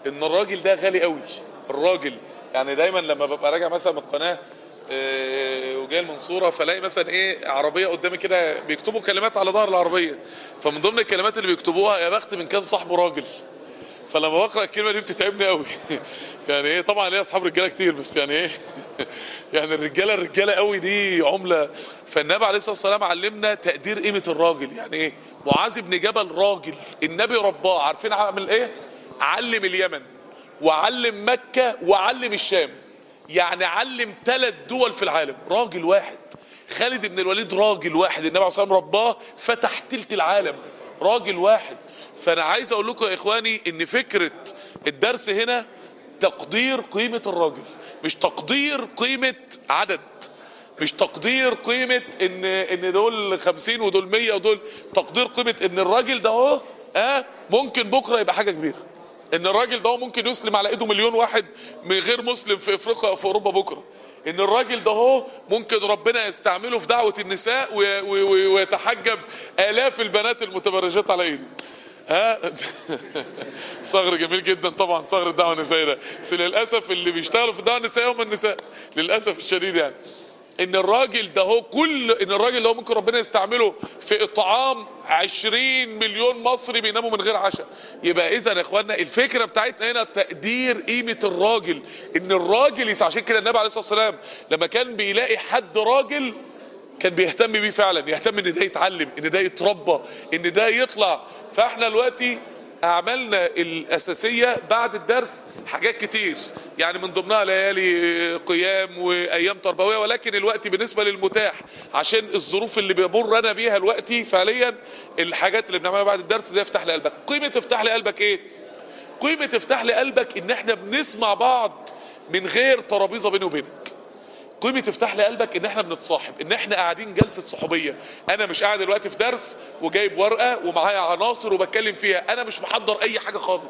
ان الراجل ده غالي قوي الراجل يعني دايما لما ببقى راجع مثلا من القناه آه، وجاي المنصوره فلاقي مثلا ايه عربيه قدامي كده بيكتبوا كلمات على ظهر العربيه فمن ضمن الكلمات اللي بيكتبوها يا بخت من كان صاحبه راجل فلما بقرا الكلمه دي بتتعبني قوي يعني ايه طبعا ليا اصحاب رجاله كتير بس يعني ايه يعني الرجاله الرجاله قوي دي عمله فالنبي عليه الصلاه والسلام علمنا تقدير قيمه الراجل يعني ايه معاذ بن جبل راجل النبي رباه عارفين عمل ايه علم اليمن وعلم مكه وعلم الشام يعني علم ثلاث دول في العالم راجل واحد خالد بن الوليد راجل واحد النبي عليه الصلاه والسلام رباه فتح تلت العالم راجل واحد فانا عايز اقول لكم يا اخواني ان فكره الدرس هنا تقدير قيمه الراجل مش تقدير قيمه عدد مش تقدير قيمه ان ان دول 50 ودول 100 ودول تقدير قيمه ان الراجل ده اهو اه ممكن بكره يبقى حاجه كبيره ان الراجل ده هو ممكن يسلم على ايده مليون واحد من غير مسلم في افريقيا او في اوروبا بكره ان الراجل ده هو ممكن ربنا يستعمله في دعوه النساء وي- وي- وي- ويتحجب الاف البنات المتبرجات على ايده ها صغر جميل جدا طبعا صغر الدعوه النسائيه ده بس للاسف اللي بيشتغلوا في الدعوه النسائيه هم النساء للاسف الشديد يعني ان الراجل ده هو كل ان الراجل ده هو ممكن ربنا يستعمله في اطعام 20 مليون مصري بيناموا من غير عشاء يبقى اذا يا اخوانا الفكره بتاعتنا هنا تقدير قيمه الراجل ان الراجل يسعى عشان كده النبي عليه الصلاه والسلام لما كان بيلاقي حد راجل كان بيهتم بيه فعلا يهتم ان ده يتعلم ان ده يتربى ان ده يطلع فاحنا دلوقتي اعمالنا الاساسيه بعد الدرس حاجات كتير يعني من ضمنها ليالي قيام وايام تربويه ولكن الوقت بالنسبه للمتاح عشان الظروف اللي بمر انا بيها دلوقتي فعليا الحاجات اللي بنعملها بعد الدرس زي افتح لي قلبك قيمه افتح لي قلبك ايه قيمه افتح لي قلبك ان احنا بنسمع بعض من غير ترابيزه بيني وبينك قيمة افتح لي قلبك ان احنا بنتصاحب ان احنا قاعدين جلسة صحوبية انا مش قاعد دلوقتي في درس وجايب ورقة ومعايا عناصر وبتكلم فيها انا مش محضر اي حاجة خالص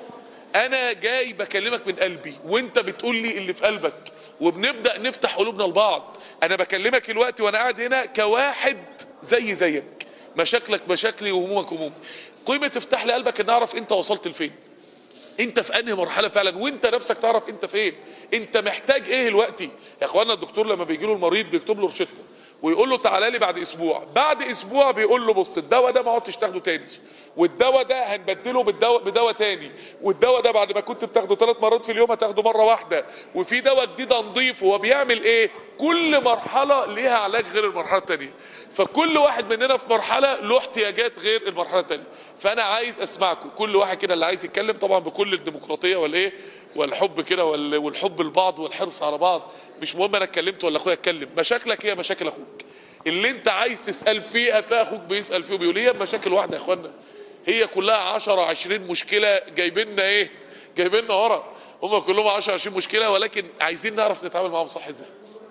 انا جاي بكلمك من قلبي وانت بتقول لي اللي في قلبك وبنبدأ نفتح قلوبنا لبعض انا بكلمك الوقت وانا قاعد هنا كواحد زي زيك مشاكلك مشاكلي وهمومك همومي قيمة افتح لي قلبك ان اعرف انت وصلت لفين انت في انهي مرحله فعلا وانت نفسك تعرف انت فين انت محتاج ايه دلوقتي يا اخوانا الدكتور لما بيجي له المريض بيكتب له روشته ويقول له تعالى لي بعد اسبوع بعد اسبوع بيقول له بص الدواء ده ما عدتش تاخده تاني والدواء ده هنبدله بالدواء بدواء تاني والدواء ده بعد ما كنت بتاخده ثلاث مرات في اليوم هتاخده مره واحده وفي دواء جديد هنضيفه هو بيعمل ايه كل مرحله ليها علاج غير المرحله الثانيه فكل واحد مننا في مرحله له احتياجات غير المرحله الثانيه فانا عايز اسمعكم كل واحد كده اللي عايز يتكلم طبعا بكل الديمقراطيه والايه والحب كده وال- والحب لبعض والحرص على بعض مش مهم انا اتكلمت ولا اخويا اتكلم مشاكلك هي مشاكل اخوك اللي انت عايز تسال فيه هتلاقي اخوك بيسال فيه وبيقول هي مشاكل واحده يا اخوانا هي كلها 10 20 مشكله جايبين لنا ايه جايبين لنا ورا هم كلهم 10 20 مشكله ولكن عايزين نعرف نتعامل معاهم صح ازاي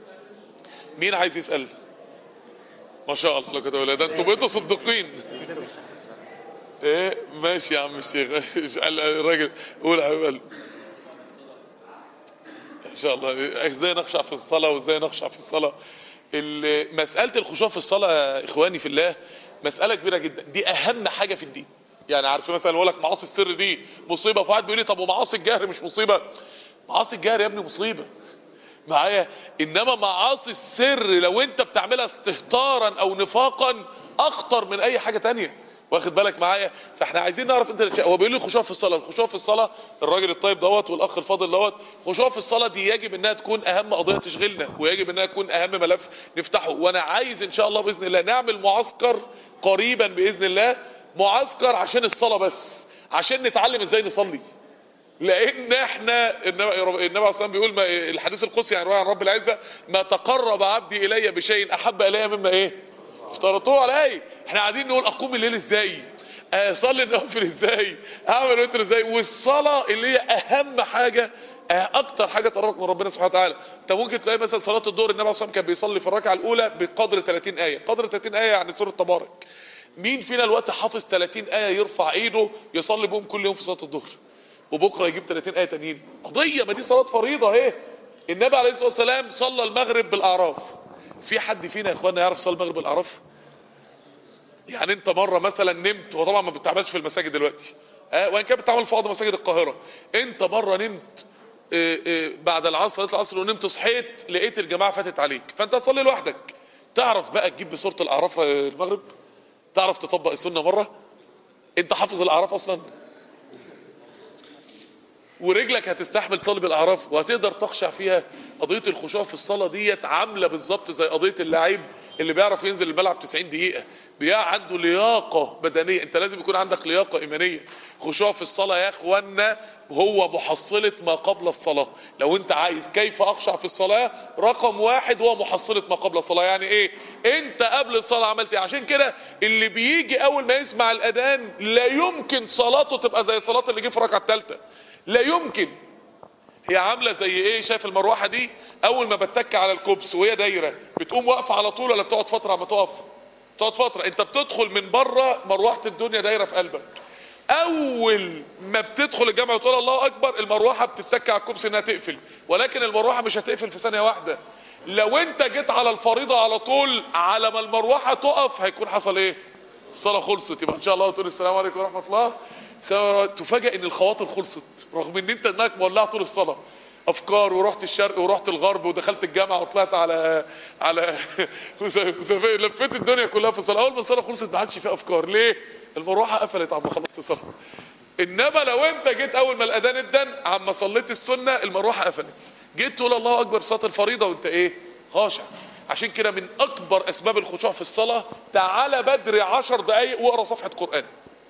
مين عايز يسال ما شاء الله لك يا ده انتوا بقيتوا صديقين ايه ماشي يا عم الشيخ الراجل قول يا حبيب قلبي ان شاء الله ازاي نخشع في الصلاه وازاي نخشع في الصلاه ال- مساله الخشوع في الصلاه يا اخواني في الله مساله كبيره جدا دي اهم حاجه في الدين يعني عارف مثلا يقول لك معاصي السر دي مصيبه فواحد بيقول لي طب ومعاصي الجهر مش مصيبه معاصي الجهر يا ابني مصيبه معايا انما معاصي السر لو انت بتعملها استهتارا او نفاقا اخطر من اي حاجه تانية واخد بالك معايا فاحنا عايزين نعرف انت الاشياء هو بيقول لي خشوع في الصلاه الخشوع في الصلاه الراجل الطيب دوت والاخ الفاضل دوت خشوع في الصلاه دي يجب انها تكون اهم قضيه تشغلنا ويجب انها تكون اهم ملف نفتحه وانا عايز ان شاء الله باذن الله نعمل معسكر قريبا باذن الله معسكر عشان الصلاه بس عشان نتعلم ازاي نصلي لان احنا النبي النبي عليه الصلاه والسلام بيقول ما الحديث القدسي يعني روايه عن رب العزه ما تقرب عبدي الي بشيء احب الي مما ايه افترضتوه علي احنا قاعدين نقول اقوم الليل ازاي اصلي النوافل ازاي اعمل وتر ازاي والصلاه اللي هي اهم حاجه آه، اكتر حاجه تقربك من ربنا سبحانه وتعالى انت ممكن تلاقي مثلا صلاه الظهر النبي عليه الصلاه والسلام كان بيصلي في الركعه الاولى بقدر 30 ايه قدر 30 ايه يعني سوره تبارك مين فينا الوقت حافظ 30 ايه يرفع ايده يصلي بهم كل يوم في صلاه الظهر وبكره يجيب 30 ايه تانيين قضيه ما دي صلاه فريضه اهي النبي عليه الصلاه والسلام صلى المغرب بالاعراف في حد فينا يا اخوانا يعرف يصلي المغرب بالاعراف يعني انت مره مثلا نمت وطبعا ما بتعملش في المساجد دلوقتي آه وان كانت بتعمل في بعض مساجد القاهره انت مره نمت آه آه بعد العصر صلاه العصر ونمت صحيت لقيت الجماعه فاتت عليك فانت تصلي لوحدك تعرف بقى تجيب بسوره الاعراف المغرب تعرف تطبق السنه مره انت حافظ الاعراف اصلا ورجلك هتستحمل تصلي بالاعراف وهتقدر تخشع فيها قضيه الخشوع في الصلاه ديت عامله بالظبط زي قضيه اللعيب اللي بيعرف ينزل الملعب 90 دقيقه بيبقى عنده لياقه بدنيه انت لازم يكون عندك لياقه ايمانيه خشوع في الصلاه يا اخوانا هو محصله ما قبل الصلاه لو انت عايز كيف اخشع في الصلاه رقم واحد هو محصله ما قبل الصلاه يعني ايه انت قبل الصلاه عملت ايه عشان كده اللي بيجي اول ما يسمع الاذان لا يمكن صلاته تبقى زي صلاه اللي جه في الركعه الثالثه لا يمكن هي عامله زي ايه شايف المروحه دي اول ما بتك على الكوبس وهي دايره بتقوم واقفه على طول ولا بتقعد فتره ما تقف تقعد فتره انت بتدخل من بره مروحه الدنيا دايره في قلبك اول ما بتدخل الجامعه وتقول الله اكبر المروحه بتتك على الكوبس انها تقفل ولكن المروحه مش هتقفل في ثانيه واحده لو انت جيت على الفريضه على طول على ما المروحه تقف هيكون حصل ايه الصلاه خلصت يبقى ان شاء الله تقول السلام عليكم ورحمه الله تفاجئ ان الخواطر خلصت رغم ان انت دماغك مولعه طول الصلاه افكار ورحت الشرق ورحت الغرب ودخلت الجامعه وطلعت على على لفيت الدنيا كلها في الصلاه اول ما الصلاه خلصت ما عادش في افكار ليه المروحه قفلت عم خلصت الصلاه انما لو انت جيت اول ما الاذان ادن عم صليت السنه المروحه قفلت جيت تقول الله اكبر صلاه الفريضه وانت ايه خاشع عشان كده من اكبر اسباب الخشوع في الصلاه تعالى بدري عشر دقايق واقرا صفحه قران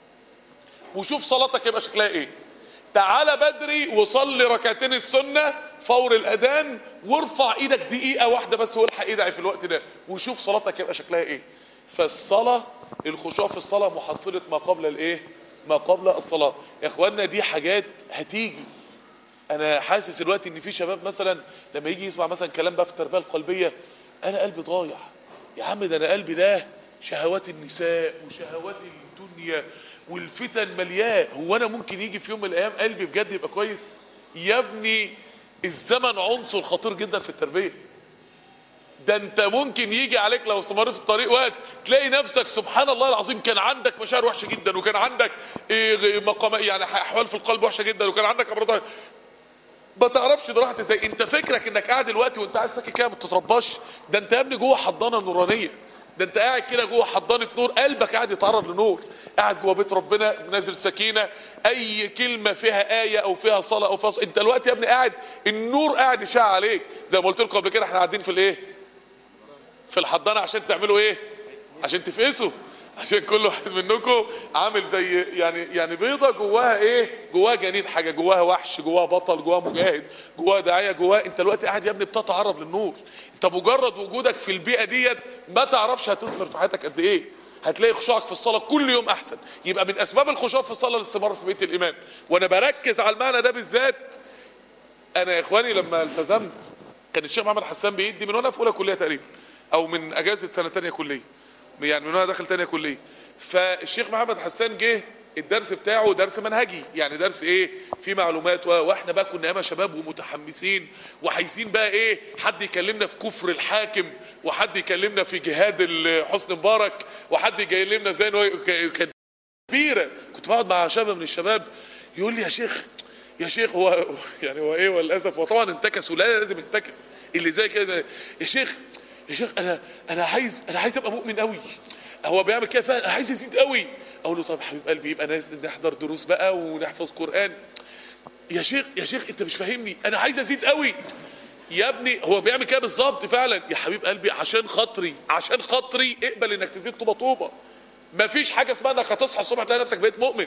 وشوف صلاتك يبقى شكلها ايه تعالى بدري وصلي ركعتين السنة فور الأذان وارفع ايدك دقيقة واحدة بس والحق ايدك في الوقت ده وشوف صلاتك يبقى شكلها ايه فالصلاة الخشوع في الصلاة محصلة ما قبل الايه ما قبل الصلاة يا اخوانا دي حاجات هتيجي انا حاسس دلوقتي ان في شباب مثلا لما يجي يسمع مثلا كلام بقى في التربية القلبية انا قلبي ضايع يا عم ده انا قلبي ده شهوات النساء وشهوات الدنيا والفتن ملياه هو انا ممكن يجي في يوم من الايام قلبي بجد يبقى كويس يا ابني الزمن عنصر خطير جدا في التربيه ده انت ممكن يجي عليك لو استمرت في الطريق وقت تلاقي نفسك سبحان الله العظيم كان عندك مشاعر وحشه جدا وكان عندك إيه مقام يعني احوال في القلب وحشه جدا وكان عندك امراض ما تعرفش ده راحت ازاي انت فكرك انك قاعد دلوقتي وانت قاعد ساكت كده ما بتترباش ده انت يا ابني جوه حضانه نورانيه ده انت قاعد كده جوه حضانه نور قلبك قاعد يتعرض لنور قاعد جوه بيت ربنا نازل سكينه اي كلمه فيها ايه او فيها صلاه او فيها صلاة. انت دلوقتي يا ابني قاعد النور قاعد يشع عليك زي ما قلت لكم قبل كده احنا قاعدين في الايه في الحضانه عشان تعملوا ايه عشان تفقسوا عشان كل واحد منكم عامل زي يعني يعني بيضه جواها ايه جواها جنين حاجه جواها وحش جواها بطل جواها مجاهد جواها داعيه جواها انت دلوقتي قاعد يا ابني بتتعرض للنور انت مجرد وجودك في البيئه ديت ما تعرفش هتثمر في حياتك قد ايه هتلاقي خشوعك في الصلاه كل يوم احسن يبقى من اسباب الخشوع في الصلاه الاستمرار في بيت الايمان وانا بركز على المعنى ده بالذات انا يا اخواني لما التزمت كان الشيخ محمد حسان بيدي من وانا في اولى كليه تقريبا او من اجازه سنه ثانيه كليه يعني من وانا داخل ثانيه كليه فالشيخ محمد حسان جه الدرس بتاعه درس منهجي يعني درس ايه في معلومات واحنا بقى كنا ياما شباب ومتحمسين وعايزين بقى ايه حد يكلمنا في كفر الحاكم وحد يكلمنا في جهاد حسني مبارك وحد يكلمنا زي انه كان كبيره كنت بقعد مع شاب من الشباب يقول لي يا شيخ يا شيخ هو يعني هو ايه وللاسف هو طبعا انتكس ولا لازم ينتكس اللي زي كده يا شيخ يا شيخ انا انا عايز انا عايز ابقى مؤمن قوي هو بيعمل كده فعلا انا عايز ازيد قوي اقول له طب حبيب قلبي يبقى ناس نحضر دروس بقى ونحفظ قران يا شيخ يا شيخ انت مش فاهمني انا عايز ازيد قوي يا ابني هو بيعمل كده بالظبط فعلا يا حبيب قلبي عشان خاطري عشان خاطري اقبل انك تزيد طوبه طوبه مفيش حاجه اسمها انك هتصحى الصبح تلاقي نفسك بقيت مؤمن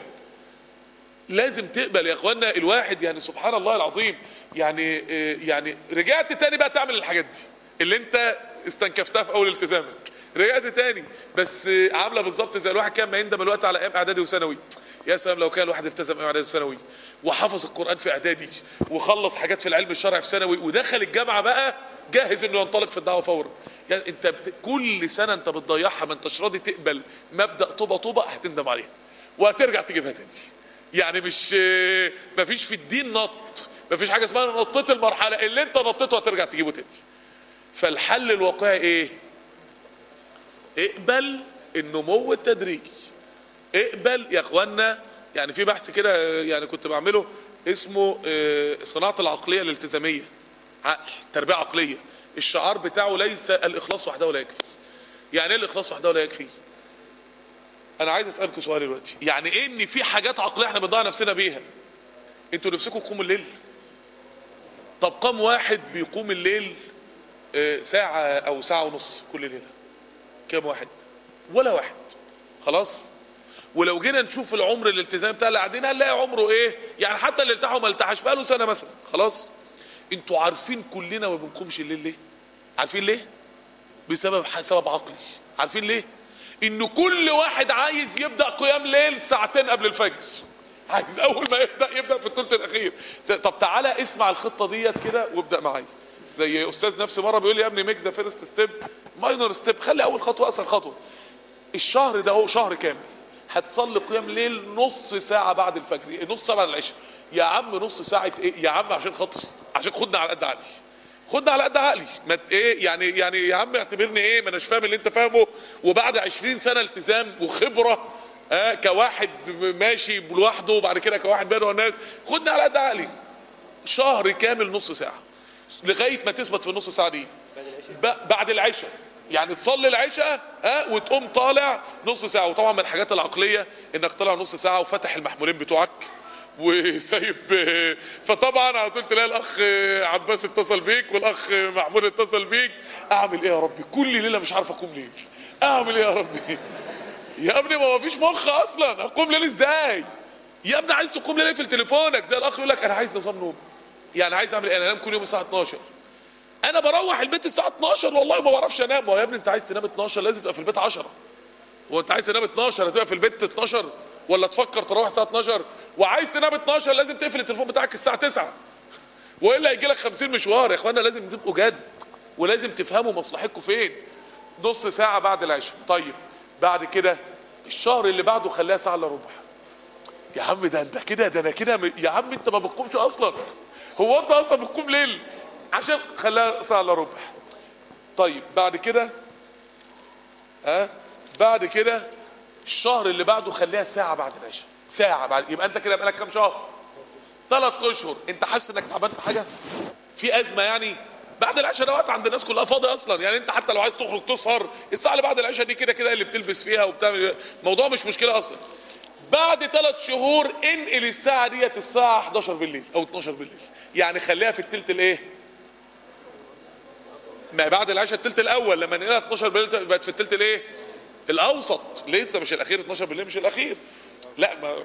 لازم تقبل يا اخوانا الواحد يعني سبحان الله العظيم يعني يعني رجعت تاني بقى تعمل الحاجات دي اللي انت استنكفتها في اول التزامك رجعت تاني بس عامله بالظبط زي الواحد كان ما يندم الوقت على ايام اعدادي وثانوي يا سلام لو كان الواحد التزم ايام اعدادي وثانوي وحفظ القران في اعدادي وخلص حاجات في العلم الشرعي في ثانوي ودخل الجامعه بقى جاهز انه ينطلق في الدعوه فورا يعني انت بت... كل سنه انت بتضيعها ما انتش راضي تقبل مبدا طوبه طوبه هتندم عليها وهترجع تجيبها تاني يعني مش ما فيش في الدين نط ما فيش حاجه اسمها نطيت المرحله اللي انت نطيته هترجع تجيبه تاني فالحل الواقعي ايه اقبل النمو التدريجي اقبل يا اخوانا يعني في بحث كده يعني كنت بعمله اسمه آه، صناعه العقليه الالتزاميه عقل تربيه عقليه الشعار بتاعه ليس الاخلاص وحده لا يكفي يعني ايه الاخلاص وحده لا يكفي انا عايز اسالكم سؤال دلوقتي يعني ايه ان في حاجات عقليه احنا بنضيع نفسنا بيها انتوا نفسكم تقوموا الليل طب كم واحد بيقوم الليل آه، ساعة أو ساعة ونص كل ليلة كم واحد ولا واحد خلاص ولو جينا نشوف العمر الالتزام بتاع اللي قاعدين هنلاقي عمره ايه يعني حتى اللي التحوا ما التحش بقاله سنة مثلا خلاص انتوا عارفين كلنا ما بنقومش الليل ليه عارفين ليه بسبب ح- سبب عقلي عارفين ليه ان كل واحد عايز يبدا قيام ليل ساعتين قبل الفجر عايز اول ما يبدا يبدا في الثلث الاخير زي- طب تعالى اسمع الخطه ديت كده وابدا معايا زي استاذ نفسي مره بيقول لي يا ابني ميك ذا فيرست ستيب ماينور ستيب خلي اول خطوه اسهل خطوه الشهر ده هو شهر كامل هتصلي قيام ليل نص ساعة بعد الفجر نص ساعة بعد العشاء يا عم نص ساعة ايه يا عم عشان خاطري عشان خدنا على قد عقلي خدنا على قد عقلي ما ت- ايه يعني يعني يا عم اعتبرني ايه ما اناش فاهم اللي انت فاهمه وبعد 20 سنة التزام وخبرة آه كواحد ماشي لوحده وبعد كده كواحد بينه الناس خدنا على قد عقلي شهر كامل نص ساعة لغاية ما تثبت في النص ساعة دي ب- بعد العشاء يعني تصلي العشاء ها وتقوم طالع نص ساعة وطبعا من الحاجات العقلية انك طالع نص ساعة وفتح المحمولين بتوعك وسايب فطبعا على طول تلاقي الاخ عباس اتصل بيك والاخ محمود اتصل بيك اعمل ايه يا ربي كل ليله مش عارف اقوم ليل اعمل ايه يا ربي يا ابني ما فيش مخ اصلا اقوم ليل ازاي يا ابني عايز تقوم ليل في تليفونك زي الاخ يقول لك انا عايز نظام نوم يعني عايز اعمل ايه انا انام كل يوم الساعه 12 انا بروح البيت الساعه 12 والله ما بعرفش انام ما هو يا ابني انت عايز تنام 12 لازم تبقى في البيت 10 هو انت عايز تنام 12 هتبقى في البيت 12 ولا تفكر تروح الساعه 12 وعايز تنام 12 لازم تقفل التليفون بتاعك الساعه 9 والا هيجي لك 50 مشوار يا اخوانا لازم تبقوا جد ولازم تفهموا مصلحتكم فين نص ساعه بعد العشاء طيب بعد كده الشهر اللي بعده خليها ساعه الا ربع يا عم ده انت كده ده انا كده م- يا عم انت ما بتقومش اصلا هو انت اصلا بتقوم ليل عشان خلاها ساعه الا ربع طيب بعد كده ها بعد كده الشهر اللي بعده خليها ساعه بعد العشاء ساعه بعد يبقى انت كده بقالك كام شهر ثلاث اشهر انت حاسس انك تعبان في حاجه في ازمه يعني بعد العشاء ده وقت عند الناس كلها فاضي اصلا يعني انت حتى لو عايز تخرج تسهر الساعه اللي بعد العشاء دي كده كده اللي بتلبس فيها وبتعمل الموضوع مش مشكله اصلا بعد ثلاث شهور انقل الساعه ديت الساعه 11 بالليل او 12 بالليل يعني خليها في التلت الايه ما بعد العشاء التلت الاول لما نقلها 12 بالليل بقت في التلت الايه الاوسط لسه مش الاخير 12 بالليل مش الاخير لا ما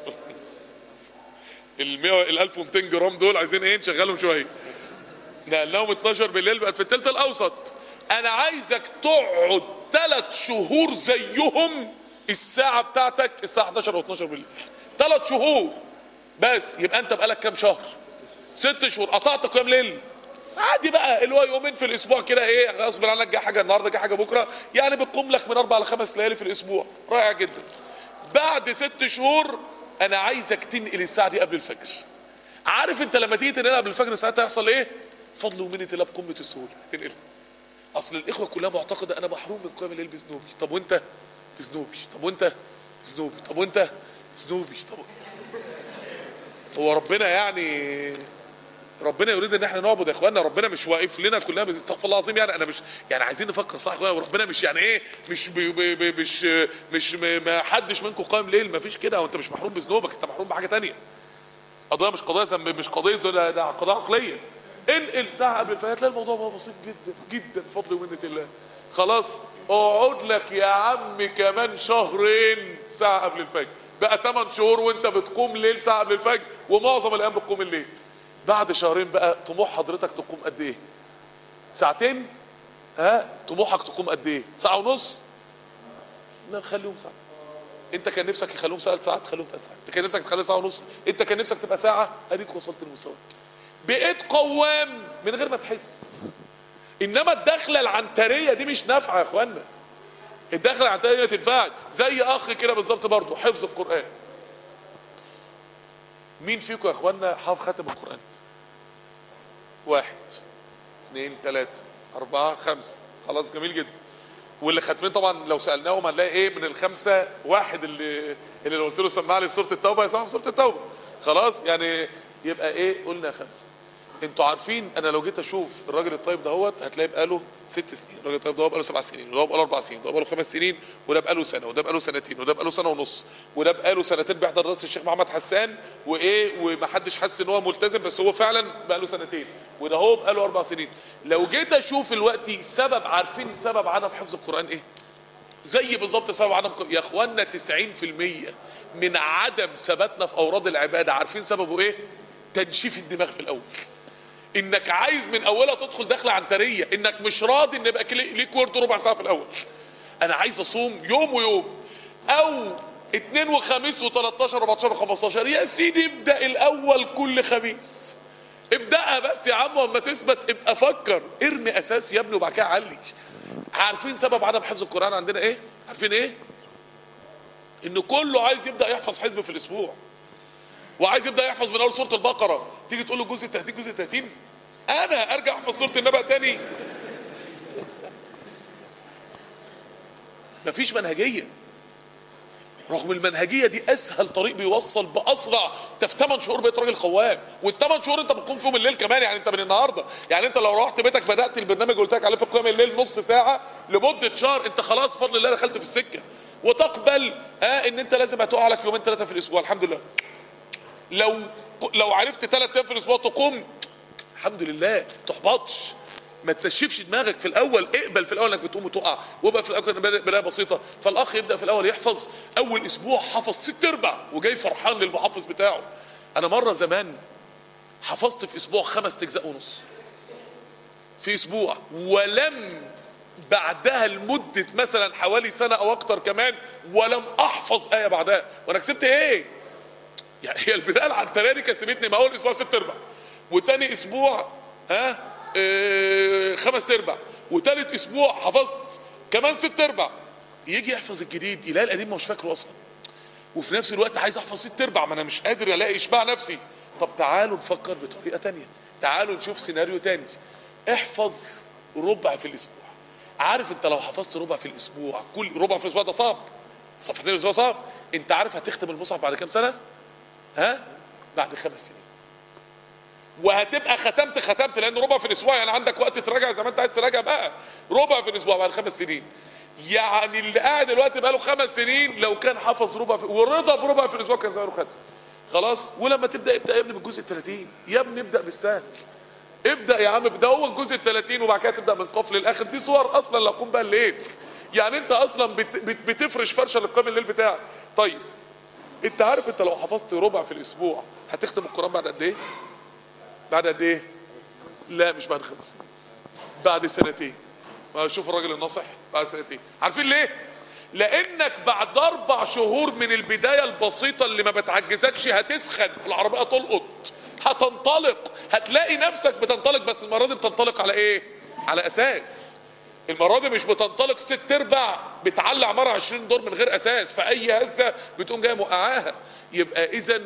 ال 100 ال 1200 جرام دول عايزين ايه نشغلهم شويه نقلناهم 12 بالليل بقت في التلت الاوسط انا عايزك تقعد ثلاث شهور زيهم الساعه بتاعتك الساعه 11 او 12 بالليل ثلاث شهور بس يبقى انت بقالك كام شهر ست شهور قطعت قيام ليل عادي بقى اللي هو يومين في الاسبوع كده ايه غصب عنك جه حاجه النهارده جه حاجه بكره يعني بتقوم لك من اربع لخمس ليالي في الاسبوع رائع جدا بعد ست شهور انا عايزك تنقل الساعه دي قبل الفجر عارف انت لما تيجي تنقلها قبل الفجر ساعتها هيحصل ايه فضل ومنة الله بقمه السهوله تنقلها اصل الاخوه كلها معتقده انا محروم من قيام الليل بذنوبي طب وانت بذنوبي طب وانت بذنوبي طب وانت بذنوبي طب هو ربنا يعني ربنا يريد ان احنا نعبد يا اخوانا ربنا مش واقف لنا كلنا استغفر الله العظيم يعني انا مش يعني عايزين نفكر صح يا اخوانا وربنا مش يعني ايه مش بي بي بي مش مش ما حدش منكم قائم ليل ما فيش كده وانت مش محروم بذنوبك انت محروم بحاجه تانية قضيه مش قضيه ذنب مش قضيه ذنب، ده ده قضيه عقليه انقل ساعه قبل الفجر هتلاقي الموضوع بقى بسيط جدا جدا بفضل ومنه الله خلاص اقعد لك يا عم كمان شهرين ساعه قبل الفجر بقى 8 شهور وانت بتقوم ليل ساعه قبل الفجر ومعظم الايام بتقوم الليل بعد شهرين بقى طموح حضرتك تقوم قد ايه ساعتين ها طموحك تقوم قد ايه ساعه ونص لا خليهم ساعه انت كان نفسك يخلوهم ثلاث ساعات خليهم ثلاث ساعات انت كان نفسك تخلي ساعه ونص انت كان نفسك تبقى ساعه اديك وصلت لمستواك بقيت قوام من غير ما تحس انما الدخله العنتريه دي مش نافعه يا اخوانا الدخله العنتريه ما تنفعش زي اخ كده بالظبط برضه حفظ القران مين فيكم يا اخوانا حافظ خاتم القران واحد اثنين ثلاثة أربعة خمسة خلاص جميل جدا واللي ختمين طبعا لو سالناهم هنلاقي ايه من الخمسه واحد اللي اللي لو قلت له سمع لي في سوره التوبه يسمع في سوره التوبه خلاص يعني يبقى ايه قلنا خمسه انتوا عارفين انا لو جيت اشوف الراجل الطيب دهوت هتلاقي بقاله ست سنين الراجل الطيب ده بقاله سبع سنين وده بقاله اربع سنين وده بقاله خمس سنين وده بقاله سنه وده بقاله سنتين وده بقاله سنه ونص وده بقاله سنتين بيحضر درس الشيخ محمد حسان وايه ومحدش حس ان هو ملتزم بس هو فعلا بقاله سنتين وده هو بقاله اربع سنين لو جيت اشوف الوقت سبب عارفين سبب عدم حفظ القران ايه زي بالظبط سبب عدم يا اخوانا 90% من عدم ثباتنا في اوراد العباده عارفين سببه ايه تنشيف الدماغ في الاول انك عايز من اولها تدخل دخله عنتريه انك مش راضي ان يبقى ليك ورد ربع ساعه في الاول انا عايز اصوم يوم ويوم او اثنين وخميس و13 14 و15 يا سيدي ابدا الاول كل خميس ابداها بس يا عم واما تثبت ابقى فكر ارمي اساس يا ابني وبعد كده علي عارفين سبب عدم حفظ القران عندنا ايه عارفين ايه ان كله عايز يبدا يحفظ حزب في الاسبوع وعايز يبدا يحفظ من اول سوره البقره تيجي تقول له جزء 30 جزء 30 انا ارجع احفظ سوره النبأ تاني مفيش منهجيه رغم المنهجيه دي اسهل طريق بيوصل باسرع انت في 8 شهور بقيت راجل قوام والثمان شهور انت بتقوم فيهم الليل كمان يعني انت من النهارده يعني انت لو روحت بيتك بدات البرنامج اللي قلت لك عليه في قيام الليل نص ساعه لمده شهر انت خلاص بفضل الله دخلت في السكه وتقبل اه ان انت لازم هتقع لك يومين ثلاثه في الاسبوع الحمد لله لو لو عرفت ثلاث ايام في الاسبوع تقوم الحمد لله تحبطش ما تنشفش دماغك في الاول اقبل في الاول انك بتقوم وتقع وابقى في الاول بدايه بسيطه فالاخ يبدا في الاول يحفظ اول اسبوع حفظ ست ارباع وجاي فرحان للمحفظ بتاعه انا مره زمان حفظت في اسبوع خمس اجزاء ونص في اسبوع ولم بعدها لمده مثلا حوالي سنه او اكتر كمان ولم احفظ ايه بعدها وانا كسبت ايه يعني هي البدايه العنتريه دي كسبتني ما اول اسبوع ست ارباع وتاني اسبوع ها اه خمس ارباع وتالت اسبوع حفظت كمان ست ارباع يجي يحفظ الجديد يلاقي القديم مش فاكره اصلا وفي نفس الوقت عايز احفظ ست ارباع ما انا مش قادر الاقي اشباع نفسي طب تعالوا نفكر بطريقه تانية تعالوا نشوف سيناريو تاني احفظ ربع في الاسبوع عارف انت لو حفظت ربع في الاسبوع كل ربع في الاسبوع ده صعب صفحتين الاسبوع صعب انت عارف هتختم المصحف بعد كام سنه ها بعد خمس سنين وهتبقى ختمت ختمت لان ربع في الاسبوع يعني عندك وقت تراجع زي ما انت عايز تراجع بقى ربع في الاسبوع بعد خمس سنين يعني اللي قاعد دلوقتي بقى له خمس سنين لو كان حفظ ربع في ورضا بربع في الاسبوع كان زمانه ختم خلاص ولما تبدا ابدا يا ابني بالجزء ال 30 يا ابني ابدا بالسهل ابدا يا عم ده هو الجزء ال 30 وبعد كده تبدا من قاف للاخر دي صور اصلا لو قوم بقى الليل يعني انت اصلا بت بت بتفرش فرشه لقيام الليل بتاعك طيب انت عارف انت لو حفظت ربع في الاسبوع هتختم القران بعد قد ايه بعد قد ايه لا مش بعد خمس سنين بعد سنتين ما شوف الراجل الناصح بعد سنتين عارفين ليه لانك بعد اربع شهور من البدايه البسيطه اللي ما بتعجزكش هتسخن العربيه تلقط هتنطلق هتلاقي نفسك بتنطلق بس المره دي بتنطلق على ايه على اساس المره دي مش بتنطلق ست ارباع بتعلي عماره 20 دور من غير اساس فاي هزه بتقوم جايه موقعاها يبقى اذا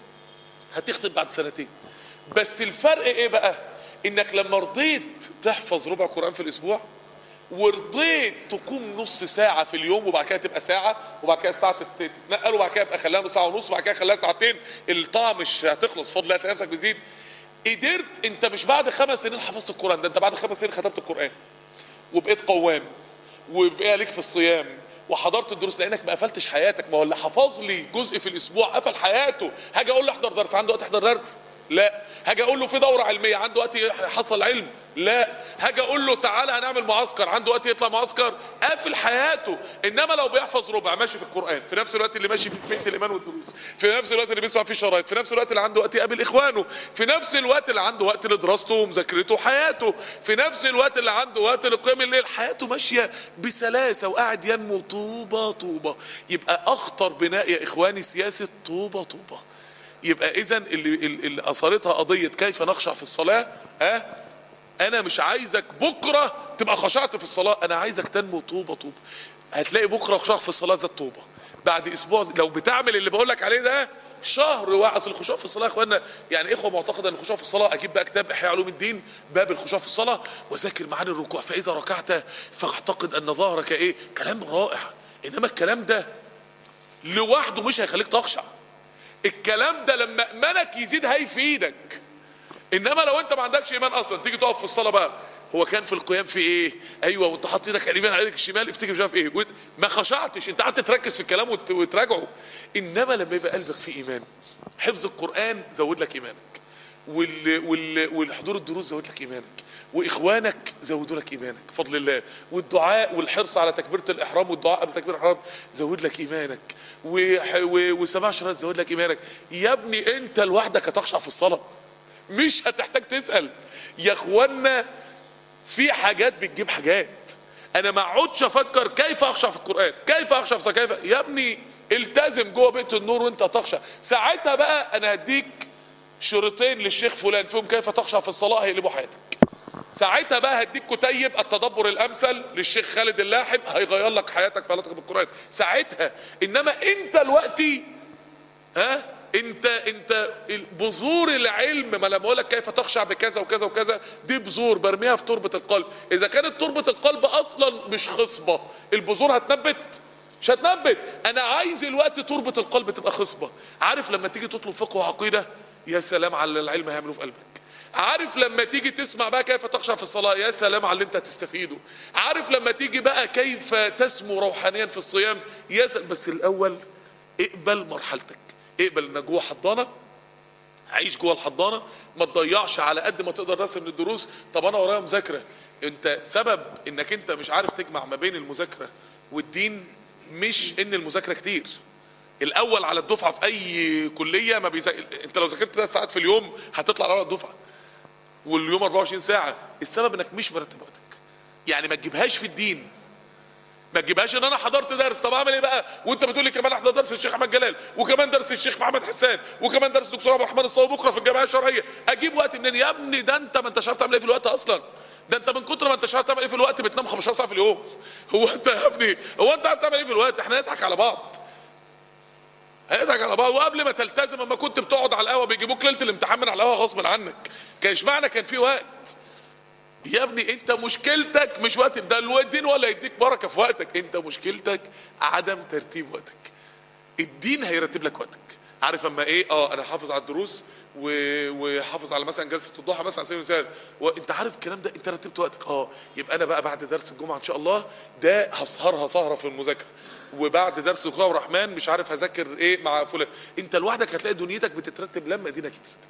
هتختم بعد سنتين بس الفرق ايه بقى انك لما رضيت تحفظ ربع قران في الاسبوع ورضيت تقوم نص ساعة في اليوم وبعد كده تبقى ساعة وبعد كده الساعة تتنقل وبعد كده يبقى خليها ساعة ونص وبعد كده خليها ساعتين الطاعة مش هتخلص فضل الله هتلاقي نفسك بيزيد قدرت انت مش بعد خمس سنين حفظت القرآن ده انت بعد خمس سنين ختمت القرآن وبقيت قوام وبقى ليك في الصيام وحضرت الدروس لانك ما قفلتش حياتك ما هو اللي حفظ لي جزء في الاسبوع قفل حياته هاجي اقول له احضر درس عنده وقت احضر درس لا هاجي اقول له في دوره علميه عنده وقت يحصل علم لا هاجي اقول له تعالى هنعمل معسكر عنده وقت يطلع معسكر قافل حياته انما لو بيحفظ ربع ماشي في القران في نفس الوقت اللي ماشي في بيت الايمان والدروس في نفس الوقت اللي بيسمع فيه شرايط في نفس الوقت اللي عنده وقت يقابل اخوانه في نفس الوقت اللي عنده وقت لدراسته ومذاكرته وحياته في نفس الوقت اللي عنده وقت لقيام الليل حياته ماشيه بسلاسه وقاعد ينمو طوبه طوبه يبقى اخطر بناء يا اخواني سياسه طوبه طوبه يبقى اذا اللي, اللي اثرتها قضيه كيف نخشع في الصلاه اه انا مش عايزك بكره تبقى خشعت في الصلاه انا عايزك تنمو طوبه طوبه هتلاقي بكره خشوع في الصلاه زي الطوبه بعد اسبوع لو بتعمل اللي بقول لك عليه ده شهر واحد اصل الخشوع في الصلاه يا اخوانا يعني اخوه معتقده ان الخشوع في الصلاه اجيب بقى كتاب احياء علوم الدين باب الخشوع في الصلاه واذاكر معاني الركوع فاذا ركعت فاعتقد ان ظهرك ايه كلام رائع انما الكلام ده لوحده مش هيخليك تخشع الكلام ده لما ايمانك يزيد هيفيدك انما لو انت ما عندكش ايمان اصلا تيجي تقف في الصلاه بقى هو كان في القيام في ايه ايوه وانت حاطط ايدك على اليمين على ايدك الشمال افتكر مش عارف ايه وإنت ما خشعتش انت قعدت تركز في الكلام وت- وتراجعه انما لما يبقى قلبك فيه ايمان حفظ القران زود لك ايمانك وال وال والحضور الدروس زود لك ايمانك واخوانك زودوا لك ايمانك بفضل الله والدعاء والحرص على تكبيره الاحرام والدعاء قبل تكبير الاحرام زود لك ايمانك وح- و- وسماع شرائط زود لك ايمانك يا ابني انت لوحدك هتخشع في الصلاه مش هتحتاج تسال يا اخوانا في حاجات بتجيب حاجات انا ما اقعدش افكر كيف اخشع في القران كيف اخشع في كيف يا ابني التزم جوه بيت النور وانت هتخشع ساعتها بقى انا هديك شريطين للشيخ فلان فيهم كيف تخشع في الصلاه هيقلبوا حياتك ساعتها بقى هديك كتيب التدبر الامثل للشيخ خالد اللاحم هيغير لك حياتك في علاقتك بالقران ساعتها انما انت دلوقتي ها انت انت بذور العلم ما لما اقول لك كيف تخشع بكذا وكذا وكذا دي بذور برميها في تربه القلب اذا كانت تربه القلب اصلا مش خصبه البذور هتنبت مش هتنبت انا عايز الوقت تربه القلب تبقى خصبه عارف لما تيجي تطلب فقه وعقيده يا سلام على العلم هيعمله في قلبك عارف لما تيجي تسمع بقى كيف تخشع في الصلاة يا سلام على اللي انت هتستفيده عارف لما تيجي بقى كيف تسمو روحانيا في الصيام يا سلام بس الاول اقبل مرحلتك اقبل انك جوه حضانه عيش جوه الحضانه ما تضيعش على قد ما تقدر درس من الدروس طب انا ورايا مذاكره انت سبب انك انت مش عارف تجمع ما بين المذاكره والدين مش ان المذاكره كتير الاول على الدفعه في اي كليه ما بيذاكر انت لو ذاكرت ثلاث ساعات في اليوم هتطلع على الدفعه واليوم 24 ساعه السبب انك مش مرتب وقتك يعني ما تجيبهاش في الدين ما تجيبهاش ان انا حضرت درس طب اعمل ايه بقى وانت بتقول لي كمان احضر درس الشيخ احمد جلال وكمان درس الشيخ محمد حسان وكمان درس دكتور عبد الرحمن الصاوي بكره في الجامعه الشرعيه اجيب وقت منين يا ابني ده انت ما انتش عارف تعمل ايه في الوقت اصلا ده انت من كتر ما انتش عارف تعمل ايه في الوقت بتنام 15 ساعه في اليوم هو انت يا ابني هو انت عارف تعمل ايه في الوقت احنا نضحك على بعض هيضحك على بعض وقبل ما تلتزم اما كنت بتقعد على القهوه بيجيبوك ليله الامتحان من على القهوه غصب عنك كان اشمعنى كان في وقت يا ابني انت مشكلتك مش وقت ده الدين ولا يديك بركه في وقتك انت مشكلتك عدم ترتيب وقتك الدين هيرتب لك وقتك عارف اما ايه اه انا حافظ على الدروس و... وحافظ على مثلا جلسه الضحى مثلا على سبيل المثال وانت عارف الكلام ده انت رتبت وقتك اه يبقى انا بقى بعد درس الجمعه ان شاء الله ده هسهرها سهره في المذاكره وبعد درس دكتور عبد الرحمن مش عارف هذاكر ايه مع فلان انت لوحدك هتلاقي دنيتك بتترتب لما دينك يترتب